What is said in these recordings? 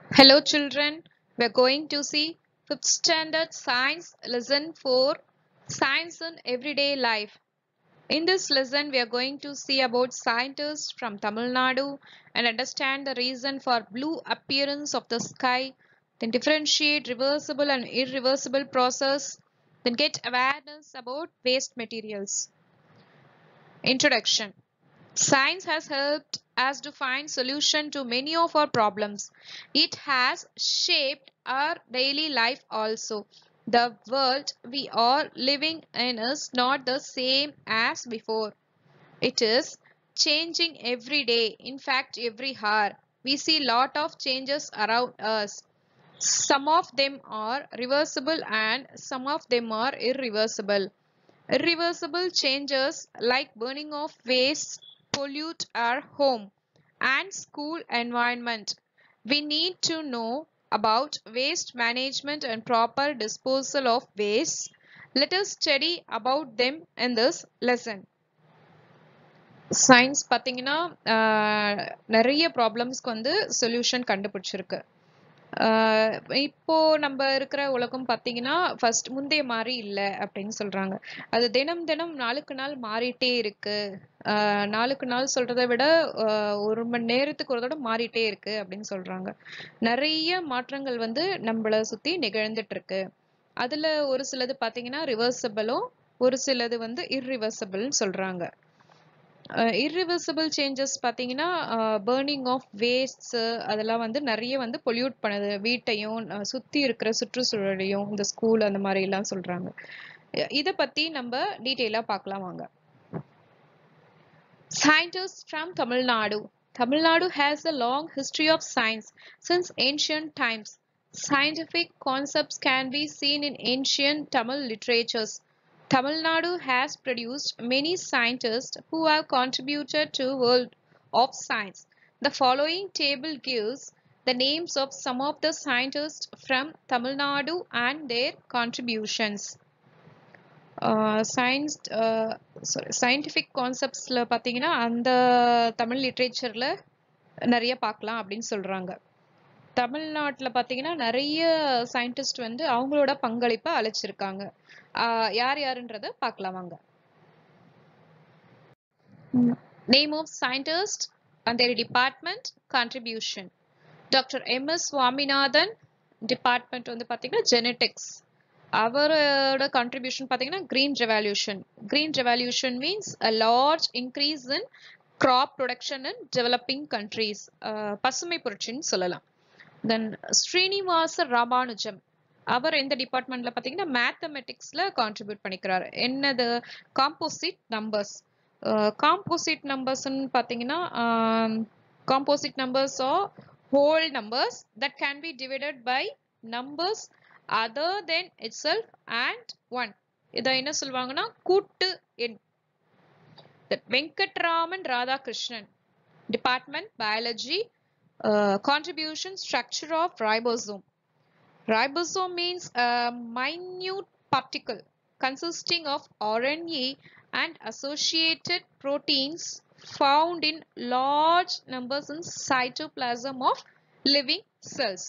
Hello children, we are going to see 5th standard science lesson 4 science in everyday life. In this lesson we are going to see about scientists from Tamil Nadu and understand the reason for blue appearance of the sky, then differentiate reversible and irreversible process, then get awareness about waste materials. Introduction Science has helped us to find solution to many of our problems. It has shaped our daily life also. The world we are living in is not the same as before. It is changing every day. In fact, every hour. We see lot of changes around us. Some of them are reversible and some of them are irreversible. Irreversible changes like burning of waste pollute our home and school environment. We need to know about waste management and proper disposal of waste. Let us study about them in this lesson. Science பார்த்தீங்கன்னா நிறைய ப்ராப்ளம்ஸ்க்கு வந்து solution கண்டுபிடிச்சிருக்கு இப்போ நம்ம இருக்கிற உலகம் பார்த்தீங்கன்னா first முந்தைய மாதிரி இல்லை அப்படின்னு சொல்றாங்க அது தினம் தினம் நாளுக்கு நாள் மாறிட்டே இருக்கு நாளுக்கு நாள் சொல்றதை விட ஒரு மணி நேரத்துக்கு ஒரு தடவை மாறிட்டே இருக்கு அப்படின்னு சொல்றாங்க நிறைய மாற்றங்கள் வந்து நம்மள சுத்தி நிகழ்ந்துட்டு இருக்கு அதுல ஒரு சிலது பாத்தீங்கன்னா ரிவர்சபிளும் ஒரு சிலது வந்து இர்ரிவர்சபிள்னு சொல்றாங்க இர்ரிவர்சிபிள் சேஞ்சஸ் பார்த்தீங்கன்னா பேர்னிங் ஆஃப் வேஸ்ட்ஸ் அதெல்லாம் வந்து நிறைய வந்து பொல்யூட் பண்ணுது வீட்டையும் சுற்றி இருக்கிற சுற்றுச்சூழலையும் இந்த ஸ்கூல் அந்த மாதிரி எல்லாம் சொல்கிறாங்க இதை பற்றி நம்ம டீட்டெயிலாக பார்க்கலாம் வாங்க Scientists from Tamil Nadu. Tamil Nadu has a long history of science since ancient times. Scientific concepts can be seen in ancient Tamil literatures. Tamil Nadu has produced many scientists who have contributed to world of science. The following table gives the names of some of the scientists from Tamil Nadu and their contributions. Science sorry scientific கான்செப்ட்ஸில் பார்த்தீங்கன்னா அந்த தமிழ் லிட்ரேச்சரில் நிறைய பார்க்கலாம் அப்படின்னு சொல்கிறாங்க தமிழ்நாட்டில் பார்த்தீங்கன்னா நிறைய சயின்டிஸ்ட் வந்து அவங்களோட பங்களிப்பை அழைச்சிருக்காங்க யார் யாருன்றத பார்க்கலாம் வாங்க name of scientist and their department contribution doctor M S Swaminathan department வந்து பார்த்தீங்கன்னா ஜெனட்டிக்ஸ் அவரோட கான்ட்ரிபியூஷன் பார்த்தீங்கன்னா green revolution green revolution means a large increase in crop production in developing countries பசுமை புரட்சின்னு சொல்லலாம் தென் ஸ்ரீனிவாச ராமானுஜம் அவர் எந்த டிபார்ட்மெண்ட்ல பார்த்தீங்கன்னா மேத்தமெட்டிக்ஸ்ல கான்ட்ரிபியூட் பண்ணிக்கிறாரு என்னது காம்போசிட் நம்பர்ஸ் காம்போசிட் நம்பர்ஸ்ன்னு பார்த்தீங்கன்னா composite numbers are whole numbers that can be divided by numbers other then itself and one இதை என்ன சொல்லுவாங்கன்னா கூட்டு எண் Venkatraman Radhakrishnan department biology contribution structure of ribosome. Ribosome means a minute particle consisting of RNA and associated proteins found in large numbers in cytoplasm of living cells.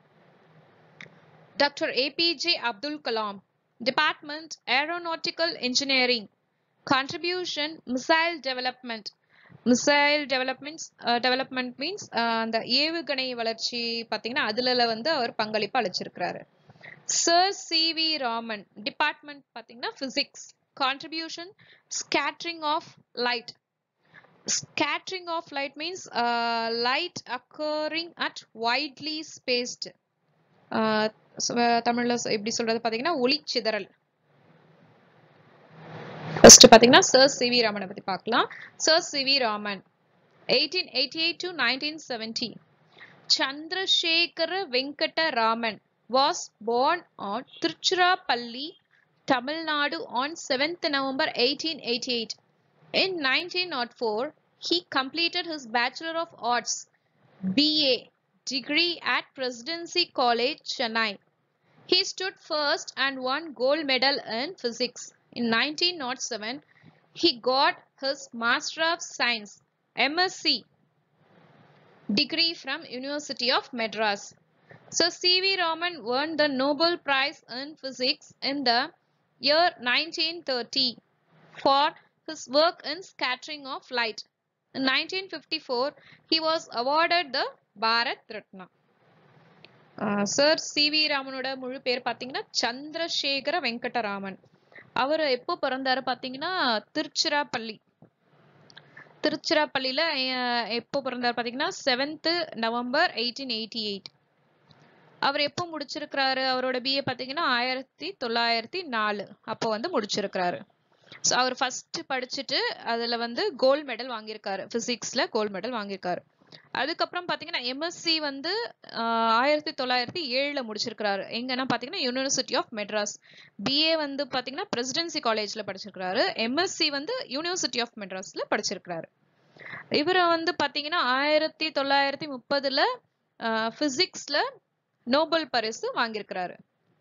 Dr. APJ Abdul Kalam, Department Aeronautical Engineering, Contribution Missile Development. Missile developments development means அந்த ஏவுகணை வளர்ச்சி பார்த்தீங்கன்னா அதுல வந்து அவர் பங்களிப்பு அளிச்சிருக்கிறாரு sir C V Raman department பார்த்தீங்கன்னா physics contribution scattering of light scattering of light means light occurring at widely spaced தமிழ்ல எப்படி சொல்றது பார்த்தீங்கன்னா ஒளிச்சிதறல் ஃபர்ஸ்ட் பாத்தீங்கன்னா சர் சி வி ராமனை பத்தி பார்க்கலாம் sir C V Raman eighteen eighty eight to nineteen seventy Chandrasekhara Venkata Raman was born on Tiruchirappalli Tamil Nadu on 7th November 1888. In 1904, he completed his Bachelor of Arts BA degree at Presidency College, Chennai. He stood first and won gold medal in physics. In 1907, he got his Master of Science MSc degree from University of Madras. So C.V. Raman won the Nobel Prize in Physics in the year 1930 for his work in scattering of light. In 1954, he was awarded the Bharat Ratna. Sir C V ராமனோட முழு பேர் பார்த்தீங்கன்னா சந்திரசேகர வெங்கடராமன் அவர் எப்போ பிறந்தாரு பார்த்தீங்கன்னா திருச்சிராப்பள்ளி திருச்சிராப்பள்ளியில அஹ், எப்போ பிறந்தாரு பார்த்தீங்கன்னா seventh November eighteen eighty eight அவர் எப்போ முடிச்சிருக்கிறாரு அவரோட பிஏ பார்த்தீங்கன்னா ஆயிரத்தி தொள்ளாயிரத்தி நாலு அப்போ வந்து முடிச்சிருக்கிறாரு ஸோ அவர் ஃபர்ஸ்ட் படிச்சுட்டு அதுல வந்து கோல்ட் மெடல் வாங்கியிருக்காரு பிசிக்ஸ்ல கோல்ட் மெடல் வாங்கியிருக்காரு அதுக்கப்புறம் பாத்தீங்கன்னா எம்எஸ்சி வந்து ஆஹ், ஆயிரத்தி தொள்ளாயிரத்தி ஏழுல முடிச்சிருக்கிறாரு எங்கன்னா பாத்தீங்கன்னா யூனிவர்சிட்டி ஆஃப் மெட்ராஸ் பிஏ வந்து பாத்தீங்கன்னா பிரசிடென்சி காலேஜ்ல படிச்சிருக்கிறாரு எம்எஸ்சி வந்து யூனிவர்சிட்டி ஆஃப் மெட்ராஸ்ல படிச்சிருக்கிறாரு இவரை வந்து பாத்தீங்கன்னா ஆயிரத்தி தொள்ளாயிரத்தி முப்பதுல பிசிக்ஸ்ல நோபல் பரிசு வாங்கியிருக்கிறாரு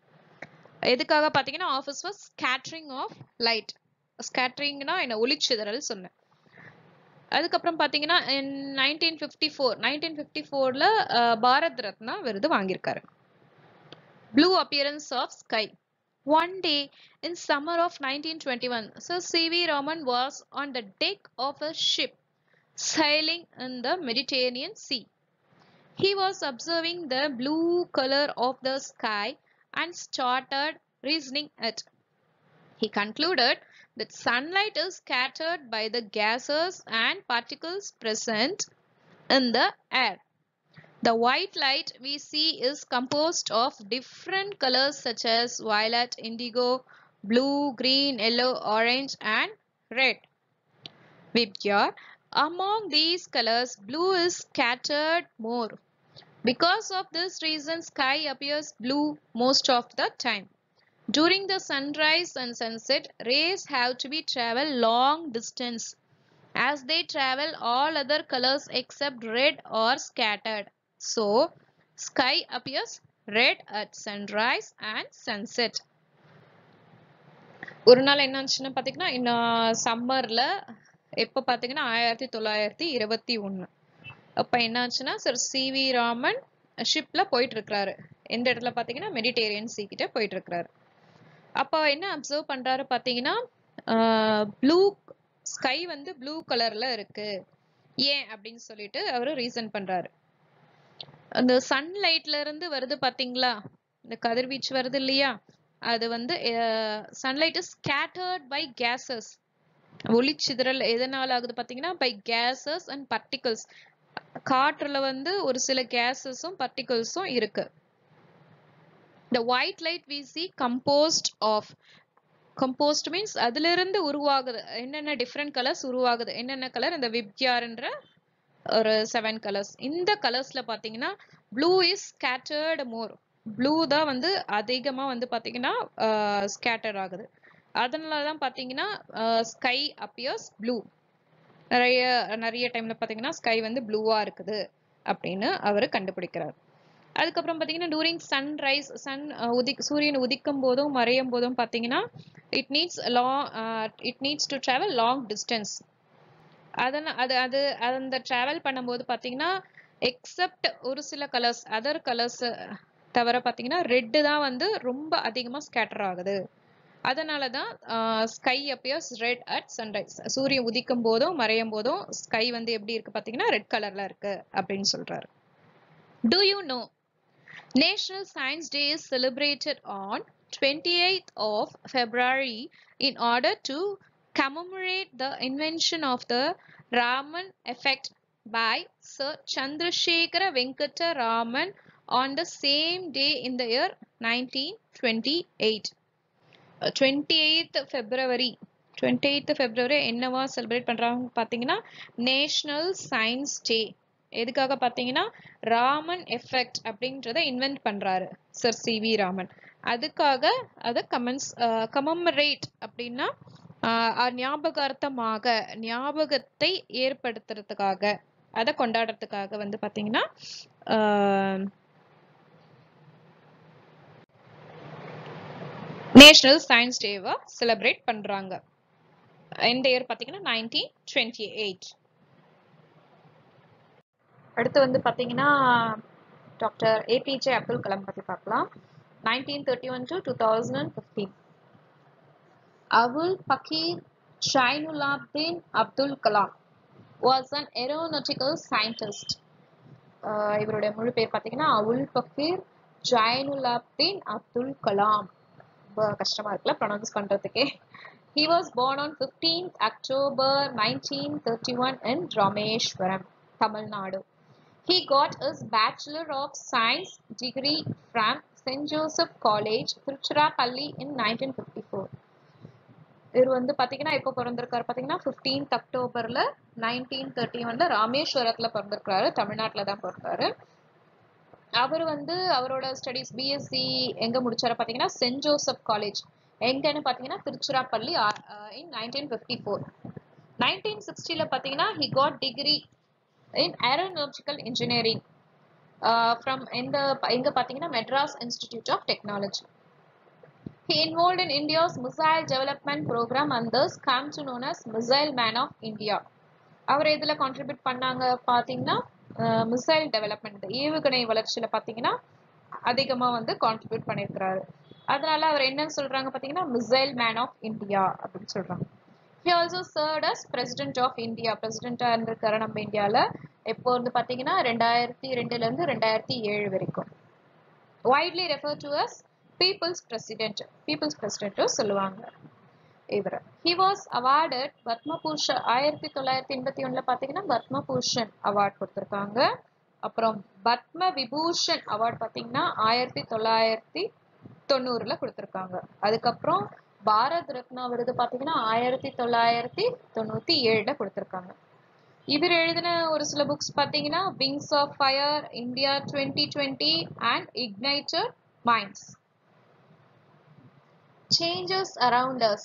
எதுக்காக பாத்தீங்கன்னா office was scattering of light ஸ்கேட்டரிங்னா என்ன ஒளிச்சிதறல் சொன்னேன் அதுக்கப்புறம் பாத்தீங்கன்னா nineteen fifty four nineteen fifty ஃபோர்ல பாரத் ரத்னா விருது வாங்கியிருக்காரு blue appearance of sky one day in summer of nineteen twenty one so C V Raman was on the deck of a ship sailing in the Mediterranean Sea. He was observing the blue color of the sky and started reasoning it. He concluded that sunlight is scattered by the gases and particles present in the air. The white light we see is composed of different colors such as violet, indigo, blue, green, yellow, orange, and red. Vibgyar, among these colors, blue is scattered more. Because of this reason, sky appears blue most of the time. During the sunrise and sunset, rays have to be travel long distance. As they travel, all other colors except red are scattered. So, sky appears red at sunrise and sunset. ஒரு நாள் என்ன ஆச்சுன்னு பாத்தீங்கன்னா இன்னும் சம்மர்ல எப்ப பாத்தீங்கன்னா ஆயிரத்தி தொள்ளாயிரத்தி இருபத்தி ஒண்ணு அப்ப என்ன ஆச்சுன்னா சார் சி வி ராமன் ஷிப்ல போயிட்டு இருக்கிறாரு எந்த இடத்துல பாத்தீங்கன்னா மெடிடேரியன் சீ கிட்ட போயிட்டு இருக்கிறாரு அப்ப என்ன அப்சர்வ் பண்றாரு பாத்தீங்கன்னா ப்ளூ ஸ்கை வந்து ப்ளூ கலர்ல இருக்கு ஏன் அப்படின்னு சொல்லிட்டு அவரு ரீசன் பண்றாரு அந்த சன்லைட்ல இருந்து வருது பாத்தீங்களா இந்த கதிர்வீச்சு வருது இல்லையா அது வந்து sunlight is scattered by gases ஒளிச்சிதறல் எதனால ஆகுது பாத்தீங்கன்னா பை கேசஸ் அண்ட் பார்ட்டிகல்ஸ் காற்றுல வந்து ஒரு சில கேசஸும் பார்ட்டிகல்ஸும் இருக்கு the white light we see composed of composed means அதுல இருந்து உருவாகுது என்னென்ன டிஃப்ரெண்ட் கலர்ஸ் உருவாகுது என்னென்ன கலர் இந்த விப்யார்ன்ற ஒரு செவன் கலர்ஸ் இந்த கலர்ஸ்ல பாத்தீங்கன்னா blue is scattered more blue தான் வந்து அதிகமா வந்து பாத்தீங்கன்னா ஸ்கேட்டர் ஆகுது அதனால தான் பாத்தீங்கன்னா ஸ்கை அப்பியர்ஸ் ப்ளூ நிறைய நிறைய டைம்ல பாத்தீங்கன்னா ஸ்கை வந்து ப்ளூவா இருக்குது அப்படின்னு அவர் கண்டுபிடிக்கிறார் அதுக்கப்புறம் பாத்தீங்கன்னா டூரிங் சன்ரைஸ் சன் உதிக் சூரியன் உதிக்கும் போதும் மறையும் போதும் பாத்தீங்கன்னா it needs long it needs to travel long distance அதன அது அது அந்த டிராவல் பண்ணும்போது பாத்தீங்கன்னா எக்ஸப்ட் ஒரு சில கலர்ஸ் அதர் கலர்ஸ் தவிர பாத்தீங்கன்னா ரெட்டு தான் வந்து ரொம்ப அதிகமா ஸ்கேட்டர் ஆகுது அதனால தான் sky appears red at sunrise சூரியன் உதிக்கும் போதும் மறையும் போதும் ஸ்கை வந்து எப்படி இருக்கு பாத்தீங்கன்னா ரெட் கலர்ல இருக்கு அப்படின்னு சொல்றாரு Do you know National Science Day is celebrated on 28th of February in order to commemorate the invention of the Raman effect by Sir Chandrasekhara Venkata Raman on the same day in the year 1928. Uh, 28th February 28th February என்னவா celebrate பண்றாங்க பாத்தீங்கன்னா national science day எதுக்காக பாத்தீங்கன்னா Raman effect அப்படின்றத invent பண்றாரு sir C V Raman அதுக்காக அதை comments commemorate அப்படின்னா ஞாபகார்த்தமாக ஞாபகத்தை ஏற்படுத்துறதுக்காக அதை கொண்டாடுறதுக்காக வந்து பாத்தீங்கன்னா நேஷனல் சயின்ஸ் டேவை செலிப்ரேட் பண்றாங்க இந்த இயர் பாத்தீங்கன்னா நைன்டீன் டுவெண்ட்டி எயிட் அடுத்து வந்து பாத்தீங்கன்னா டாக்டர் ஏபிஜே அப்துல் கலாம் பத்தி பார்க்கலாம் nineteen thirty one to two thousand fifteen Avul Pakir Jainulabdeen Abdul Kalam was an aeronautical scientist இவருடைய முழு பேர் பார்த்தீங்கன்னா அவுல் பக்கீர் ஜைனுலாப்தீன் அப்துல் கலாம் ரொம்ப கஷ்டமா இருக்குல்ல ப்ரொனவுன்ஸ் பண்றதுக்கே He was born on 15th October 1931 in Rameshwaram, Tamil Nadu. He got his Bachelor of Science degree from St. Joseph College, Tiruchirappalli in 1954. இவர் வந்து பாத்தீங்கன்னா எப்போ பிறந்திருக்காரு பாத்தீங்கன்னா பிப்டீன்த் அக்டோபர்ல நைன்டீன் தேர்ட்டி ஒன்ல ராமேஸ்வரத்துல பிறந்திருக்காரு தமிழ்நாட்டுல தான் பிறந்தாரு அவர் வந்து அவரோட ஸ்டடீஸ் பிஎஸ்சி எங்க முடிச்சாரு பாத்தீங்கன்னா சென்ட் ஜோசப் காலேஜ் எங்கன்னு பார்த்தீங்கன்னா Tiruchirappalli in nineteen fifty four nineteen சிக்ஸ்டியில் பார்த்தீங்கன்னா he got degree in aeronautical engineering from எந்த எங்கே பார்த்தீங்கன்னா Madras institute of technology He involved in India's missile development program and thus come to known as Missile Man of India. அவர் எதில் contribute பண்ணாங்க பார்த்தீங்கன்னா missile development ஏவுகணை வளர்ச்சியில் பார்த்தீங்கன்னா அதிகமாக வந்து கான்ட்ரிபியூட் பண்ணியிருக்கிறாரு அதனால அவர் என்னன்னு சொல்றாங்க பாத்தீங்கன்னா மிசைல் மேன் ஆஃப் இந்தியா அப்படின்னு சொல்றாங்க he also served as president of India பிரசிடென்டா இருந்திருக்காரு நம்ம இந்தியால எப்போ வந்து பாத்தீங்கன்னா ரெண்டாயிரத்தி ரெண்டுல இருந்து ரெண்டாயிரத்தி ஏழு வரைக்கும் widely refer to as people's president people's பிரசிடென்ட்டும் சொல்லுவாங்க இவர் ஹி வாஸ் அவார்டட் பத்மபூஷன் ஆயிரத்தி தொள்ளாயிரத்தி எண்பத்தி ஒண்ணுல பாத்தீங்கன்னா பத்மபூஷன் அவார்ட் கொடுத்திருக்காங்க அப்புறம் பத்ம விபூஷன் அவார்ட் பாத்தீங்கன்னா ஆயிரத்தி தொள்ளாயிரத்தி தொண்ணூறுல கொடுத்துருக்காங்க அதுக்கப்புறம் பாரத் ரத்னா விருது பார்த்தீங்கன்னா ஆயிரத்தி தொள்ளாயிரத்தி தொண்ணூத்தி ஏழுல கொடுத்துருக்காங்க இவர் எழுதின ஒரு சில புக்ஸ் பார்த்தீங்கன்னா wings of fire India twenty twenty and igniter minds changes around us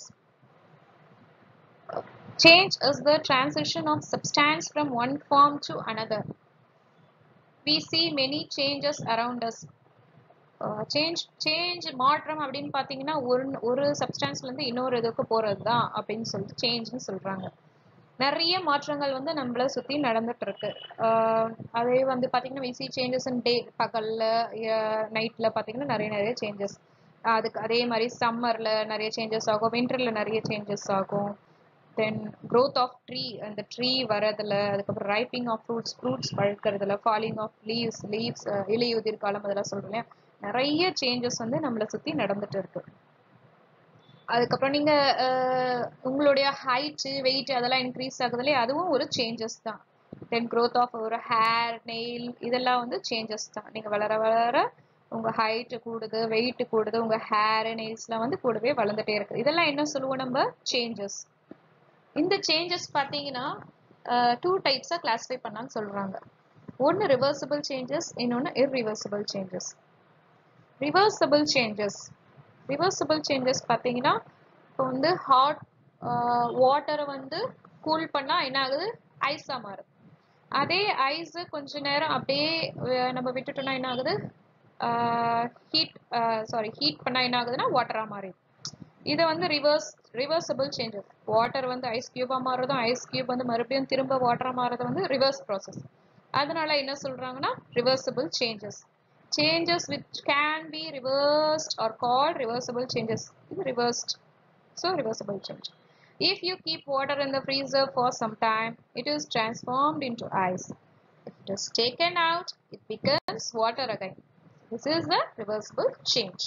Change is the transition of substance from one form to another. We see many changes around us. Change change மாற்றம் அப்படின்னு பார்த்தீங்கன்னா ஒரு ஒரு சப்ஸ்டான்ஸ்லேருந்து இன்னொரு இதுக்கு போகிறது தான் அப்படின்னு சொல்லிட்டு சேஞ்ச்னு சொல்கிறாங்க நிறைய மாற்றங்கள் வந்து நம்மளை சுற்றி நடந்துட்டு இருக்கு அதே வந்து பார்த்தீங்கன்னா விசி சேஞ்சஸ் இன் டே பகலில் நைட்டில் பார்த்தீங்கன்னா நிறைய நிறைய சேஞ்சஸ் அதுக்கு அதே மாதிரி சம்மரில் நிறைய சேஞ்சஸ் ஆகும் வின்டரில் நிறைய சேஞ்சஸ் ஆகும் தென் க்ரோத் ஆஃப் ட்ரீ அந்த ட்ரீ வரதுல அதுக்கப்புறம் ரைப்பிங் ஆஃப் ஃப்ரூட்ஸ் ஃப்ரூட்ஸ் பழுக்கிறதுல ஃபாலிங் ஆஃப் லீவ்ஸ் லீவ்ஸ் இலையுதிர் காலம் அதெல்லாம் சொல்கிறேன் நிறைய சேஞ்சஸ் வந்து நம்மளை சுற்றி நடந்துட்டு இருக்கு அதுக்கப்புறம் நீங்க உங்களுடைய ஹைட்டு வெயிட் அதெல்லாம் இன்க்ரீஸ் ஆகுது இல்லையா அதுவும் ஒரு சேஞ்சஸ் தான் தென் க்ரோத் ஆஃப் ஒரு ஹேர் நெயில் இதெல்லாம் வந்து சேஞ்சஸ் தான் நீங்க வளர வளர உங்க ஹைட் கூடுது வெயிட் கூடுது உங்க ஹேர் நெயில்ஸ்லாம் வந்து கூடவே வளர்ந்துட்டே இருக்கு இதெல்லாம் என்ன சொல்லுவோம் நம்ம சேஞ்சஸ் இந்த சேஞ்சஸ் பார்த்தீங்கன்னா டூ டைப்ஸாக கிளாஸிஃபை பண்ணான்னு சொல்றாங்க ஒன்று ரிவர்சிபிள் சேஞ்சஸ் இன்னொன்று irreversible changes reversible changes reversible changes பார்த்தீங்கன்னா இப்போ வந்து ஹாட் வாட்டரை வந்து கூல் பண்ணால் என்ன ஆகுது ஐஸாக மாறுது அதே ஐஸு கொஞ்ச நேரம் அப்படியே நம்ம விட்டுட்டோம்னா என்ன ஆகுது ஹீட் சாரி ஹீட் பண்ணால் என்ன ஆகுதுன்னா வாட்டராக மாறிடுது இதை வந்து ரிவர்ஸ் ரிவர்சபிள் சேஞ்சஸ் வாட்டர் வந்து ஐஸ் கியூபாக மாறுறதும் ஐஸ் கியூப் வந்து மறுபடியும் திரும்ப வாட்டராக மாறுறது வந்து ரிவர்ஸ் ப்ராசஸ் அதனால என்ன சொல்றாங்கன்னா reversible changes changes which can be reversed are called reversible changes. Reversed. So reversible change. If you keep water in the freezer for some time, it is transformed into ice. If it is taken out, it becomes water again. This is the reversible change.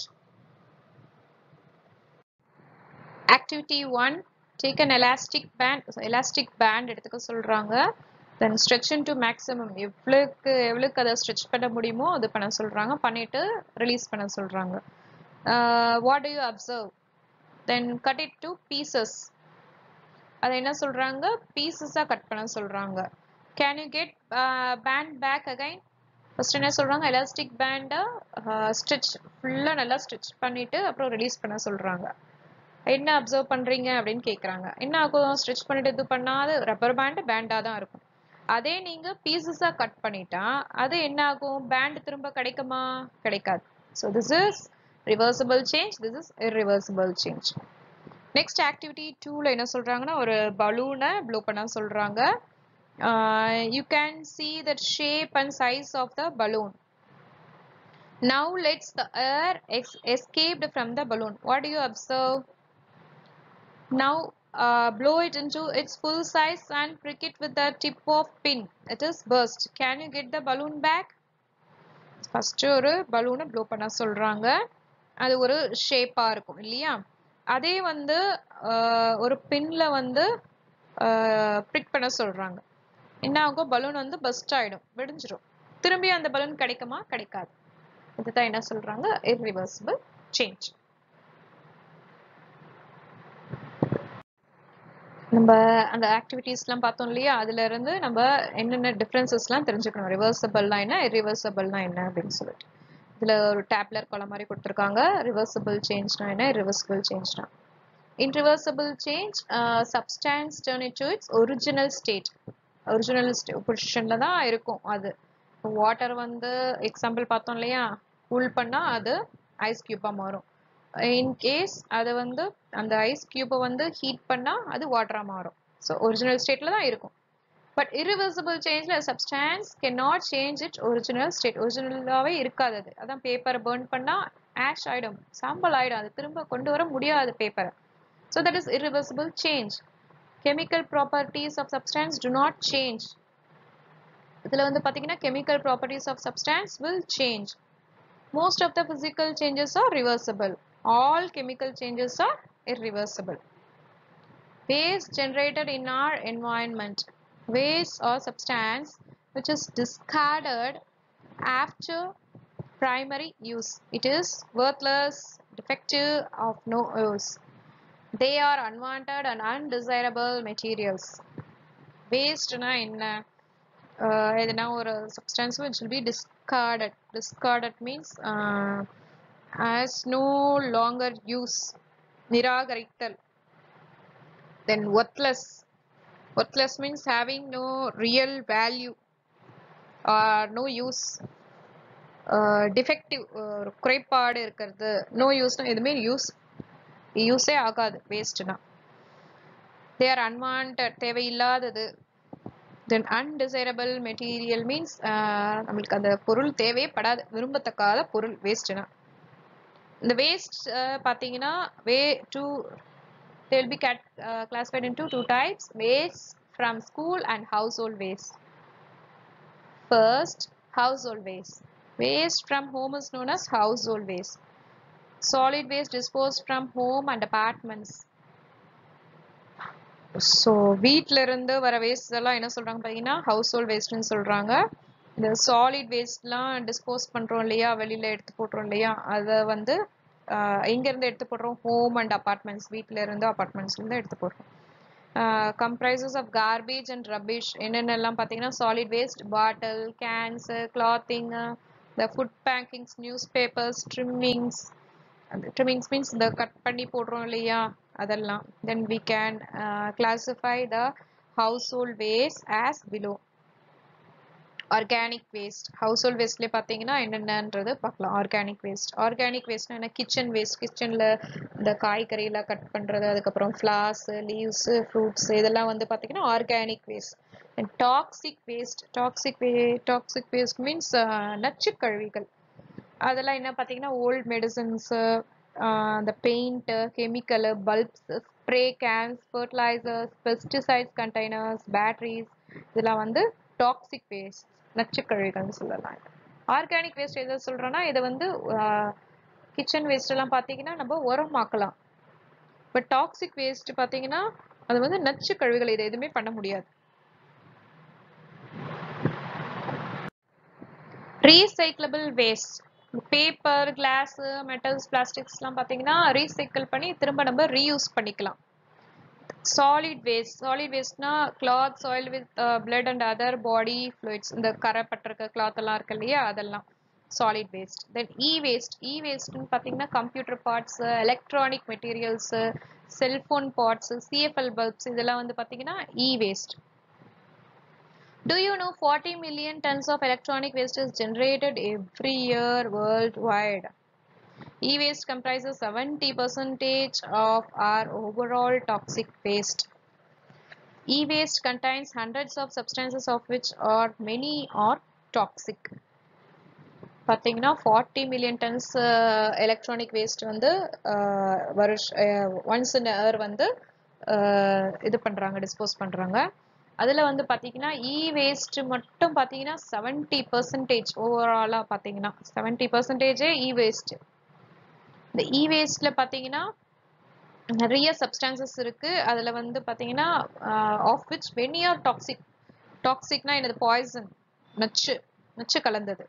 Activity 1. Take an elastic band. Elastic band எடுத்துக்க சொல்றாங்க தென் stretch to maximum எவ்வளோக்கு எவ்வளோக்கு அதை stretch பண்ண முடியுமோ அது பண்ண சொல்கிறாங்க பண்ணிவிட்டு ரிலீஸ் பண்ண சொல்கிறாங்க what do you observe then cut it to pieces அதை என்ன சொல்கிறாங்க பீசஸாக கட் பண்ண சொல்கிறாங்க can you get band back again first என்ன சொல்கிறாங்க எலாஸ்டிக் பேண்டை ஸ்டிச் ஃபுல்லாக நல்லா ஸ்டிச் பண்ணிவிட்டு அப்புறம் ரிலீஸ் பண்ண சொல்கிறாங்க என்ன அப்சர்வ் பண்ணுறீங்க அப்படின்னு கேட்குறாங்க என்ன ஆகும் ஸ்டிச் பண்ணிட்டு இது பண்ணாது ரப்பர் பேண்டு பேண்டாக தான் இருக்கும் அதே நீங்க பீசஸா கட் பண்ணிட்டா அது என்ன ஆகும் பேண்ட் திரும்ப கிடைக்குமா கிடைக்காது so this is reversible change this is irreversible change next activity டூவில் என்ன சொல்றாங்கன்னா ஒரு பலூனை ப்ளோ பண்ண சொல்றாங்க you can see that shape and size of the balloon Now let's the air ex escaped from the balloon. What do you observe? Now uh, blow it into its full size and prick it with the tip of pin. It is burst. Can you get the balloon back? First ஒரு பலூனை blow பண்ண சொல்றாங்க அது ஒரு ஷேப்பா இருக்கும் இல்லையா அதே வந்து ஆஹ், ஒரு பின்ல வந்து ப்ரிக் பண்ண சொல்றாங்க என்ன ஆகும் பலூன் வந்து பஸ்ட் ஆயிடும் வெடிஞ்சிரும் திரும்பி அந்த பலூன் கிடைக்குமா கிடைக்காது இதுதான் என்ன சொல்றாங்க irreversible சேஞ்ச் நம்ம அந்த ஆக்டிவிட்டீஸ்லாம் பார்த்தோம் இல்லையா அதுல இருந்து நம்ம என்னென்ன டிஃப்ரென்சஸ்லாம் தெரிஞ்சுக்கணும் ரிவர்சபிள்னா என்ன இரிவர்சபிள்னா என்ன அப்படின்னு சொல்லிட்டு இதுல ஒரு டேப்லர் கொலை மாதிரி கொடுத்துருக்காங்க ரிவர்சபிள் சேஞ்ச்னா என்ன இரிவர்சபிள் சேஞ்ச்னா in reversible change substance turn it to its original state original பொசிஷன்ல தான் இருக்கும் அது வாட்டர் வந்து எக்ஸாம்பிள் பார்த்தோம் இல்லையா கூல் பண்ணா அது ஐஸ் கியூப்பா மாறும் இன் கேஸ் அது வந்து அந்த ஐஸ் கியூப்பை வந்து ஹீட் பண்ணா அது வாட்டரா மாறும் ஸோ ஒரிஜினல் ஸ்டேட்ல தான் இருக்கும் பட் irreversible சேஞ்ச்ல substance cannot change it original state ஒரிஜினலாவே இருக்காது அது அதான் பேப்பரை burn பண்ணா ஆஷ் ஆயிடும் சாம்பல் ஆயிடும் அது திரும்ப கொண்டு வர முடியாது பேப்பரை so that is irreversible change chemical properties of substance do not change இதுல வந்து பாத்தீங்கன்னா chemical properties of substance will change most of the physical changes are reversible all chemical changes are irreversible waste generated in our environment waste or substance which is discarded after primary use it is worthless defective of no use they are unwanted and undesirable materials wasteனா என்ன uh, எதுனா ஒரு substance which will be discarded discarded means uh, has no longer use நிராகரித்தல் then worthless worthless means having no real value or no use uh, defective uh, குறைபாடு இருக்கிறது no யூஸ்னா எதுவுமே use யூஸே ஆகாது வேஸ்ட்னா they are unwanted தேவையில்லாதது தென் undesirable material means நம்மளுக்கு அந்த பொருள் தேவையே படாது விரும்பத்தக்காத பொருள் வேஸ்ட்னா இந்த வேஸ்ட் பார்த்தீங்கன்னா way to they will be cat, uh, classified into two types waste from school and household waste first household waste waste from home is known as household waste solid waste disposed from home and apartments so வீட்டில இருந்து வர waste எல்லாம் என்ன சொல்றாங்க பார்த்தீங்கன்னா house hold வேஸ்ட்னு சொல்றாங்க இந்த solid வேஸ்ட்லாம் dispose பண்றோம் இல்லையா வெளியில எடுத்து போடுறோம் இல்லையா அதை வந்து ஆஹ் எங்க இருந்து எடுத்து போடுறோம் ஹோம் அண்ட் அபார்ட்மெண்ட்ஸ் வீட்ல இருந்து அபார்ட்மெண்ட்ஸ்ல இருந்து எடுத்து போடுறோம் comprises of garbage and rubbish என்னென்னலாம் பார்த்தீங்கன்னா solid waste bottle cans clothing the food packings news papers trimmings trimmings means இந்த கட் பண்ணி போடுறோம் இல்லையா அதெல்லாம் then we can classify the household waste as below organic waste household வேஸ்ட்லேயே பார்த்தீங்கன்னா என்னென்னன்றது பார்க்கலாம் ஆர்கானிக் வேஸ்ட் ஆர்கானிக் வேஸ்ட்னா என்ன கிச்சன் வேஸ்ட் கிச்சனில் இந்த காய்கறியெல்லாம் கட் பண்ணுறது அதுக்கப்புறம் ஃப்ளார்ஸ் லீவ்ஸ் ஃப்ரூட்ஸ் இதெல்லாம் வந்து பார்த்தீங்கன்னா organic waste and toxic waste toxic way toxic waste means நச்சு கழிவுகள் அதெல்லாம் என்ன பார்த்தீங்கன்னா ஓல்ட் மெடிசன்ஸு அந்த paint chemical bulbs spray cans fertilisers pesticides containers batteries இதெல்லாம் வந்து டாக்ஸிக் வேஸ்ட் நச்சுக்கழிவுகள்னு சொல்லலாம் ஆர்கானிக் வேஸ்ட் எதை சொல்றோம்னா இதை வந்து கிச்சன் வேஸ்ட் எல்லாம் பார்த்தீங்கன்னா நம்ம உரமாக்கலாம் பட் டாக்ஸிக் வேஸ்ட் பார்த்தீங்கன்னா அது வந்து நச்சு கழிவுகள் இதை எதுவுமே பண்ண முடியாது recyclable waste paper glass metals பிளாஸ்டிக்ஸ்லாம் பார்த்தீங்கன்னா ரீசைக்கிள் பண்ணி திரும்ப நம்ம ரீயூஸ் பண்ணிக்கலாம் சாலிட் வேஸ்ட் சாலிட் வேஸ்ட்னா cloth soil with blood and other body fluids இந்த கரை பட்டிருக்க கிளாத் எல்லாம் இருக்கு இல்லையா அதெல்லாம் solid waste then e waste e வேஸ்ட்னு பார்த்தீங்கன்னா computer parts electronic materials cellphone parts CFL bulbs இதெல்லாம் வந்து பார்த்தீங்கன்னா e waste Do you know 40 million tons of electronic waste is generated every year worldwide? E-waste comprises 70 percentage of our overall toxic waste. E-waste contains hundreds of substances of which are many are toxic. பார்த்தீங்கன்னா forty million tons electronic waste வந்து வருஷ once in year வந்து அஹ், இது பண்ணுறாங்க dispose பண்ணுறாங்க அதில் வந்து பார்த்தீங்கன்னா இ வேஸ்ட் மட்டும் பார்த்தீங்கன்னா செவன்ட்டி பர்சன்டேஜ் ஓவராலாக பார்த்தீங்கன்னா செவன்ட்டி பர்சன்டேஜே இ வேஸ்ட் இந்த இ வேஸ்ட்டில் பார்த்தீங்கன்னா நிறைய சப்ஸ்டான்சஸ் இருக்கு அதில் வந்து பார்த்தீங்கன்னா of which many are toxic டாக்ஸிக்னா என்னது பாய்சன் நச்சு நச்சு கலந்தது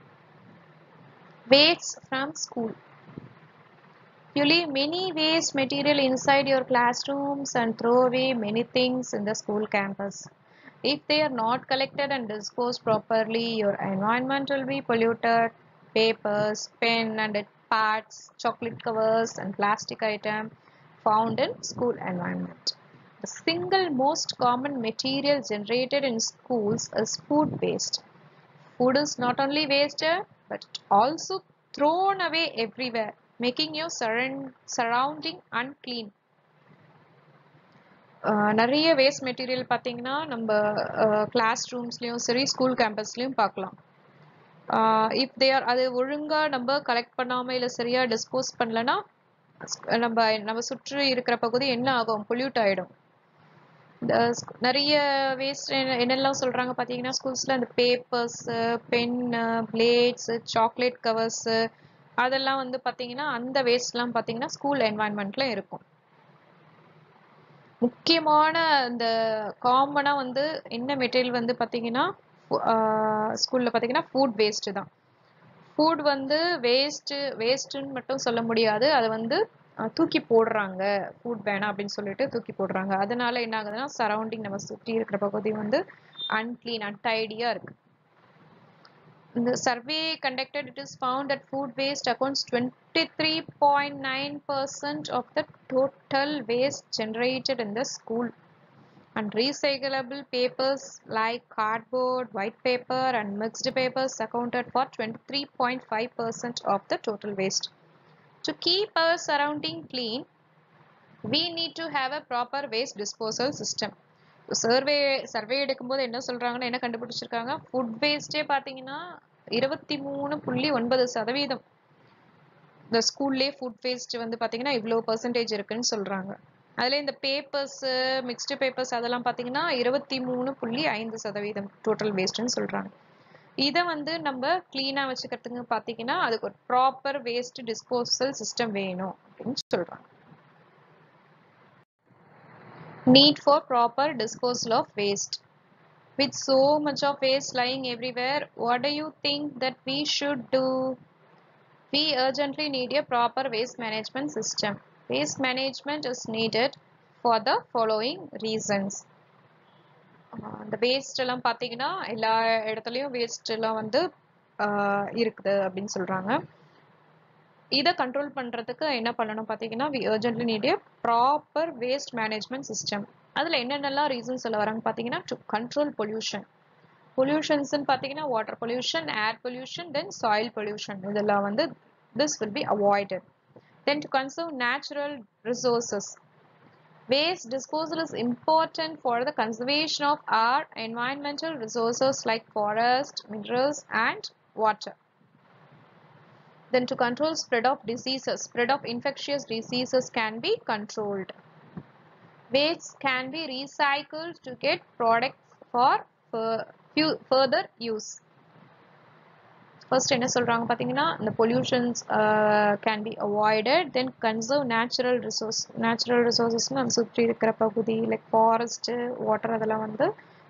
waste from school. You leave many waste material inside your classrooms and throw away many things in the school campus. If they are not collected and disposed properly, your environment will be polluted. Papers, pen and parts, chocolate covers and plastic item found in school environment. The single most common material generated in schools is food waste. Food is not only wasted but also thrown away everywhere, making your surround- surrounding unclean. ஆஹ் நிறைய waste material பார்த்தீங்கன்னா நம்ம class ரூம்ஸ்லேயும் சரி school கேம்பஸ்லேயும் பார்க்கலாம் if தேர் அது ஒழுங்காக நம்ம collect பண்ணாமல் இல்லை சரியாக டிஸ்போஸ் பண்ணலன்னா நம்ம நம்ம சுற்றி இருக்கிற பகுதி என்ன ஆகும் பொல்யூட் ஆகிடும் இந்த ஸ்க்- நிறைய வேஸ்ட் என்னெல்லாம் சொல்றாங்க பாத்தீங்கன்னா ஸ்கூல்ஸ்ல அந்த papers pen plates chocolate covers அதெல்லாம் வந்து பாத்தீங்கன்னா அந்த வேஸ்ட்லாம் பாத்தீங்கன்னா ஸ்கூல் என்வாயன்மெண்ட்ல இருக்கும் முக்கியமான இந்த காமனா வந்து என்ன மெட்டீரியல் வந்து பாத்தீங்கன்னா ஸ்கூல்ல பாத்தீங்கன்னா ஃபுட் வேஸ்ட் தான் ஃபுட் வந்து வேஸ்ட் வேஸ்ட்னு மட்டும் சொல்ல முடியாது அதை வந்து அஹ், தூக்கி போடுறாங்க ஃபுட் வேணாம் அப்படின்னு சொல்லிட்டு தூக்கி போடுறாங்க அதனால என்ன ஆகுதுன்னா சரௌண்டிங் நம்ம சுற்றி இருக்கிற பகுதி வந்து அன்க்ளீன் அன்டைடியா இருக்கு இந்த survey conducted it is found that food waste accounts twenty three point nine percent of the total waste generated in the school and recyclable papers like cardboard, white paper and mixed papers accounted for 23.5% of the total waste. To keep our surrounding clean, we need to have a proper waste disposal system. Survey survey எடுக்கும்போது என்ன சொல்றாங்கன்னா என்ன கண்டுபிடிச்சிருக்காங்க food வேஸ்டே பார்த்தீங்கன்னா இருபத்தி மூணு புள்ளி ஒன்பது சதவீதம் இந்த ஸ்கூல்லே ஃபுட் வேஸ்ட் வந்து பார்த்தீங்கன்னா இவ்வளோ பர்சன்டேஜ் இருக்குன்னு சொல்றாங்க அதுல இந்த பேப்பர்ஸ் மிக்ஸ்டு பேப்பர்ஸ் அதெல்லாம் பார்த்தீங்கன்னா இருபத்தி மூணு புள்ளி ஐந்து சதவீதம் டோட்டல் வேஸ்ட்னு சொல்றாங்க இதை வந்து நம்ம கிளீனா வச்சுக்கிறதுக்கு பார்த்தீங்கன்னா அதுக்கு ஒரு ப்ராப்பர் வேஸ்ட் டிஸ்போசல் சிஸ்டம் வேணும் அப்படின்னு சொல்றாங்க need for proper disposal of waste with so much of waste lying everywhere what do you think that we should do we urgently need a proper waste management system waste management is needed for the following reasons ஆஹ் இந்த waste எல்லாம் பார்த்தீங்கன்னா எல்லா இடத்துலயும் waste எல்லாம் வந்து ஆஹ் இருக்குது அப்படின்னு சொல்றாங்க இதை கண்ட்ரோல் பண்றதுக்கு என்ன பண்ணணும் பார்த்தீங்கன்னா we urgently need a proper waste management system அதுல என்னென்னலாம் ரீசன்ஸ் சொல்ல வராங்க பார்த்தீங்கன்னா டு கண்ட்ரோல் பொல்யூஷன் பொல்யூஷன்ஸ்னு பார்த்தீங்கன்னா water pollution air pollution then soil pollution இதெல்லாம் வந்து this will be avoided then to conserve natural resources Waste disposal is important for the conservation of our environmental resources like forest, minerals and water. Then to control spread of diseases, spread of infectious diseases can be controlled. Waste can be recycled to get products for fur- fu- further use. First என்ன சொல்றாங்க பார்த்தீங்கன்னா இந்த pollutions can be avoided then conserve natural resource natural resources நம்ம சுற்றி இருக்கிற பகுதி like forest water அதெல்லாம் வந்து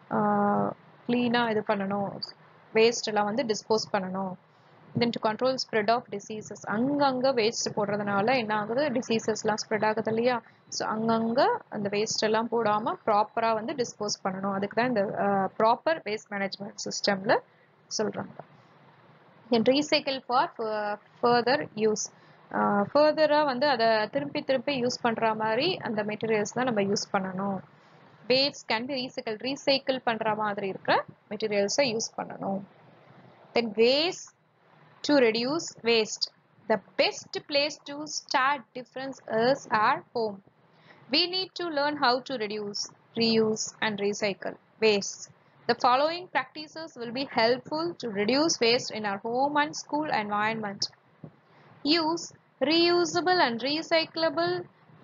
க்ளீனாக இது பண்ணணும் வேஸ்ட் எல்லாம் வந்து டிஸ்போஸ் பண்ணணும் then to control spread of diseases அங்கங்கே வேஸ்ட் போடுறதுனால என்ன ஆகுது டிசீசஸ்லாம் ஸ்ப்ரெட் ஆகுது இல்லையா ஸோ அங்கங்கே அந்த வேஸ்ட் எல்லாம் போடாமல் ப்ராப்பராக வந்து டிஸ்போஸ் பண்ணணும் அதுக்கு தான் இந்த ப்ராப்பர் வேஸ்ட் மேனேஜ்மெண்ட் சிஸ்டமில் சொல்கிறாங்க then recycle for further use ஃபர்தராக வந்து அதை திருப்பி திருப்பி யூஸ் பண்ணுற மாதிரி அந்த மெட்டீரியல்ஸ் தான் நம்ம யூஸ் பண்ணணும் waste can be recycle recycle பண்ணுற மாதிரி இருக்கிற மெட்டீரியல்ஸை யூஸ் பண்ணணும் then waste to reduce waste the best place to start difference is our home we need to learn how to reduce, reuse, and recycle waste. The following practices will be helpful to reduce waste in our home and school environment. Use reusable and recyclable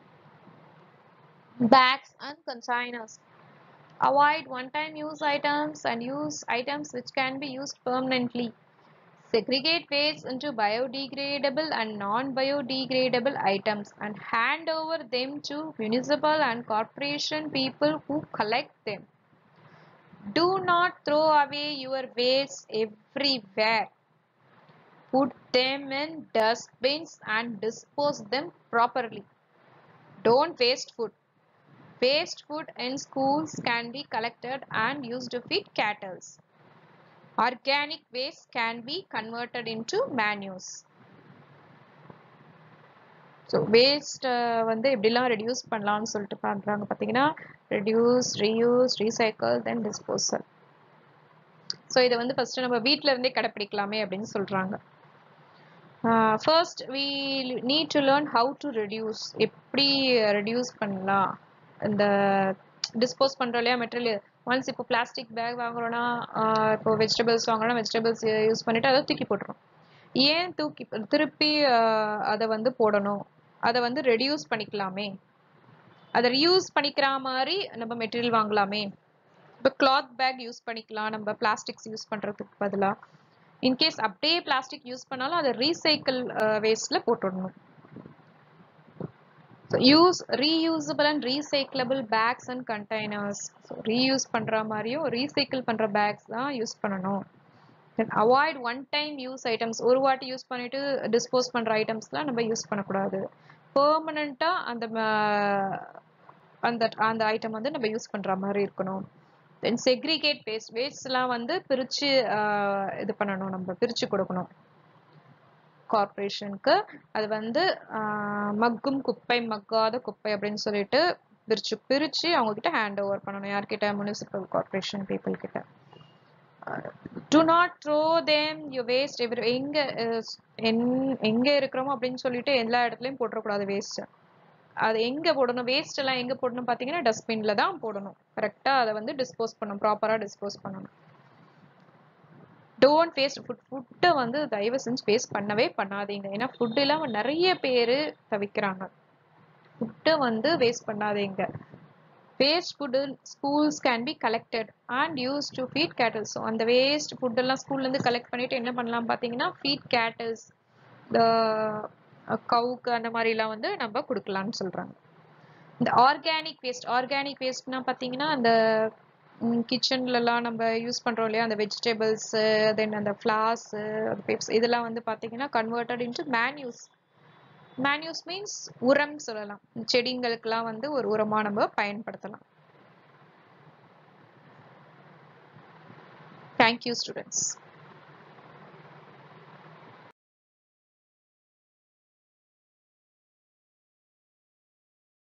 bags and containers. Avoid one-time use items and use items which can be used permanently. Segregate waste into biodegradable and non-biodegradable items and hand over them to municipal and corporation people who collect them. Do not throw away your waste everywhere. Put them in dustbins and dispose them properly. Don't waste food. Waste food in schools can be collected and used to feed cattle. Organic waste can be converted into manures. So waste வந்து எப்படிலாம் reduce பண்ணலாம்னு சொல்லிட்டு பண்ணுறாங்க பார்த்தீங்கன்னா reduce reuse recycle then disposal so இதை வந்து first நம்ம வீட்டில் இருந்தே கடைப்பிடிக்கலாமே அப்படின்னு சொல்கிறாங்க first we need to learn how to reduce எப்படி ரெடியூஸ் பண்ணலாம் இந்த டிஸ்போஸ் பண்ணுறோம் இல்லையா மெட்டீரியல் ஒன்ஸ் இப்போ பிளாஸ்டிக் பேக் வாங்குறோன்னா இப்போ வெஜிடபிள்ஸ் வாங்குறோம்னா வெஜிடபிள்ஸ் யூஸ் பண்ணிவிட்டு அதை தூக்கி போட்டுரும் ஏன் தூக்கி திருப்பி அதை வந்து போடணும் அதை வந்து ரெடியூஸ் பண்ணிக்கலாமே அதை ரியூஸ் பண்ணிக்கிற மாதிரி நம்ம மெட்டீரியல் வாங்கலாமே இப்போ கிளாத் பேக் யூஸ் பண்ணிக்கலாம் நம்ம பிளாஸ்டிக்ஸ் யூஸ் பண்ணுறதுக்கு பதிலாக இன்கேஸ் அப்படியே பிளாஸ்டிக் யூஸ் பண்ணாலும் அதை ரீசைக்கிள் வேஸ்ட்டில் போட்டுடணும் so use reusable and recyclable bags and containers so reuse பண்ணுற மாதிரியும் ரீசைக்கிள் பண்ணுற பேக்ஸ் தான் யூஸ் பண்ணணும் then avoid one time use items ஒரு வாட்டி யூஸ் பண்ணிட்டு டிஸ்போஸ் பண்ணுற ஐட்டம்ஸ்லாம் நம்ம யூஸ் பண்ணக்கூடாது பெர்மனண்ட்டாக அந்த அந்த அந்த ஐட்டம் வந்து நம்ம யூஸ் பண்ணுற மாதிரி இருக்கணும் தென் செக்ரிகேட் வேஸ்ட் வேஸ்ட்லாம் வந்து பிரித்து இது பண்ணணும் நம்ம பிரித்து கொடுக்கணும் கார்பரேஷனுக்கு அது வந்து மக்கும் குப்பை மக்காத குப்பை அப்படின்னு சொல்லிட்டு பிரிச்சு பிரிச்சு அவங்க கிட்ட ஹேண்ட் ஓவர் பண்ணணும் யார்கிட்ட முனிசிபல் கார்பரேஷன் பீப்புள் கிட்ட do not throw them you waste every எங்க எங்க இருக்கிறோமோ அப்படின்னு சொல்லிட்டு எல்லா இடத்துலயும் போட்டுறக்கூடாது வேஸ்ட் அது எங்க போடணும் வேஸ்ட் எல்லாம் எங்க போடணும் பாத்தீங்கன்னா டஸ்ட்பின்ல தான் போடணும் கரெக்டா அதை வந்து டிஸ்போஸ் பண்ணணும் ப்ராப்பரா டிஸ்போஸ் பண்ணணும் டோன்ட் வேஸ்ட் ஃபுட் ஃபுட்டை வந்து தயவு செஞ்சு வேஸ்ட் பண்ணவே பண்ணாதீங்க ஏன்னா ஃபுட் இல்லாமல் நிறைய பேர் தவிக்கிறாங்க ஃபுட்டை வந்து வேஸ்ட் பண்ணாதீங்க waste food schools can be collected and use to feed cattles so அந்த வேஸ்ட் ஃபுட்டெல்லாம் ஸ்கூல்லேருந்து கலெக்ட் பண்ணிட்டு என்ன பண்ணலாம் பார்த்தீங்கன்னா ஃபீட் கேட்டல்ஸ் இந்த கவுக்கு அந்த மாதிரிலாம் வந்து நம்ம கொடுக்கலான்னு சொல்கிறாங்க இந்த ஆர்கானிக் வேஸ்ட் ஆர்கானிக் வேஸ்ட்னா பார்த்தீங்கன்னா அந்த கிச்சன்லலாம் நம்ம யூஸ் பண்ணுறோம் இல்லையா அந்த வெஜிடபிள்ஸு தென் அந்த ஃப்ளார்ஸு அந்த பேப்ஸ் இதெல்லாம் வந்து பார்த்தீங்கன்னா converted into manures manures means உரம் சொல்லலாம் செடிங்களுக்கெல்லாம் வந்து ஒரு உரமாக நம்ம பயன்படுத்தலாம் தேங்க்யூ ஸ்டூடெண்ட்ஸ்